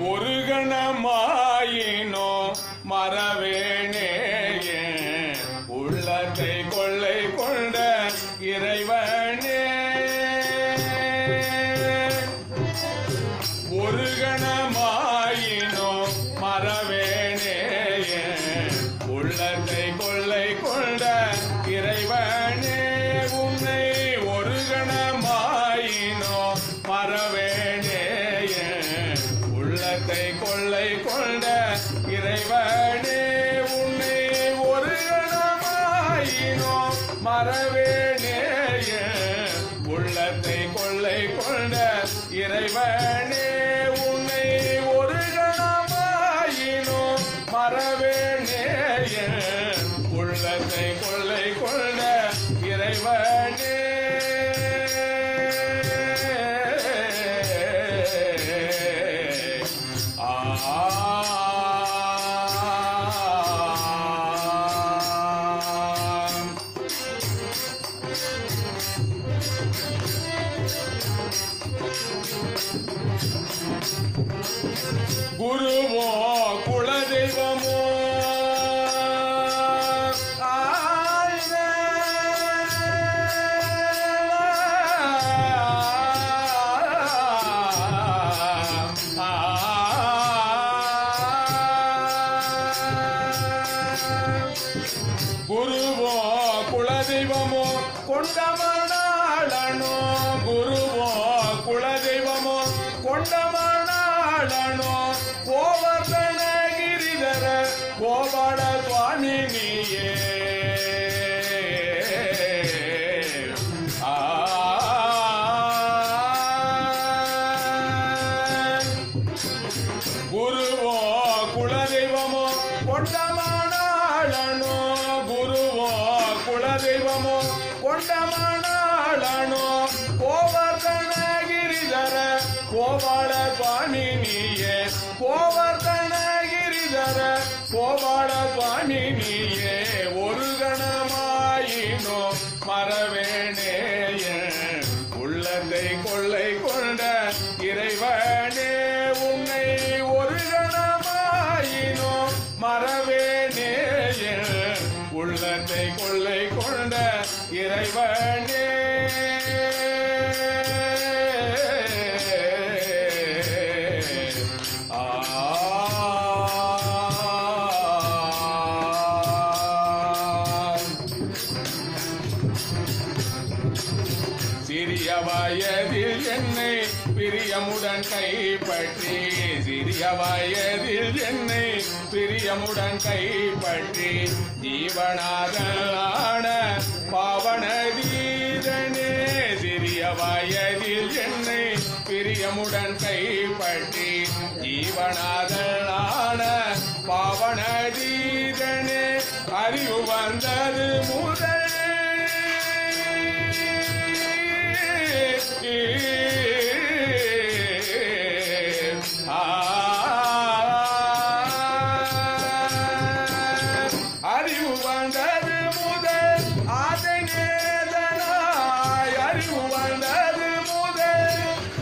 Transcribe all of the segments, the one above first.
ஒரு கணமாயினோ மறவேனே உள்ளத்தை கொள்ளை கொண்ட இறைவனே ஒரு கணமாயினோ மறவேனே உள்ளத்தை கொள்ளை கொண்ட இறைவனே உன்னை ஒரு கணமாயினோ மறவேனே உள்ளத்தை கொள்ளை கொண்ட இறைவனே உன்னை ஒரு கணமாயினோ மறவேனே உள்ளத்தை கொள்ளை கொண்ட இறைவனே உன்னை ஒரு கணமாயினோ மறவேனே உள்ளத்தை கொள்ளை கொண்ட இறைவனே ஆ குருவோ குலதெய்வமோ ஆயின. குருவோ குலதெய்வமோ கொண்டமனாளனோ குருவோ குலதெய்வமோ கொண்டமனாளனோ கோவர்தன கிரிதர கோபால சுவாமி நீயே ஆ குருவோ குலதெய்வமோ கொண்டமானாளனோ குருவோ குலதெய்வமோ கொண்டமானாளனோ கோவர்தன கிரிதர கோபால சுவாமி நீயே கோவர்தன கிரிதர கோபால சுவாமி நீயே ஒரு கணமாயினோ மறவேனே உள்ளத்தை கொள்ளை கொண்ட இறைவனே உன்னை ஒரு கணமாயினோ மறவேனே உள்ளத்தை கொள்ளை கொண்ட இறைவனே ஆ சிறிய வயதில் என்னை பிரியமுடன் கைப்பற்றி சிறிய வயதில் என்னை பிரியமுடன் கைப்பற்றி ஜீவனாதலான பாவன தீரனே சிறிய வயதில் என்னை பிரியமுடன் கைப்பற்றி ஜீவனாதலான பாவன தீரனே அறிவு வந்தது முதல் அறிவு வந்தது முதல் அதை நேதனாய் அறிவு வந்தது முதல்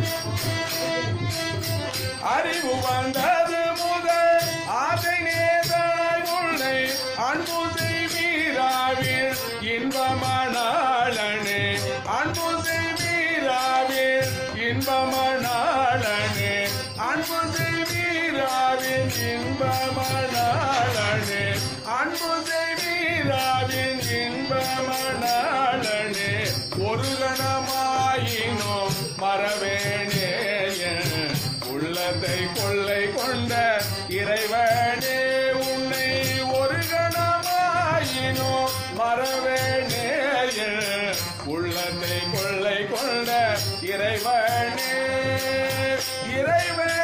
அறிவு வந்தது முதல் அதை நேதாய் உன்னை அன்பு செய்வீராவில் இன்பமனாளனே அன்பு செய்வீராவில் இன்பமனாளனே அன்பு செய்வீராவில் இன்பமனாளனே அன்பு செய்வீராவில் இன்பமனாளனே ஒரு கணமாயினோ மறவேனே உள்ளத்தை கொள்ளை கொண்ட இறைவனே உன்னை ஒரு கணமாயினோ மறவேனே உள்ளத்தை கொள்ளை கொண்ட இறைவனே இறைவனே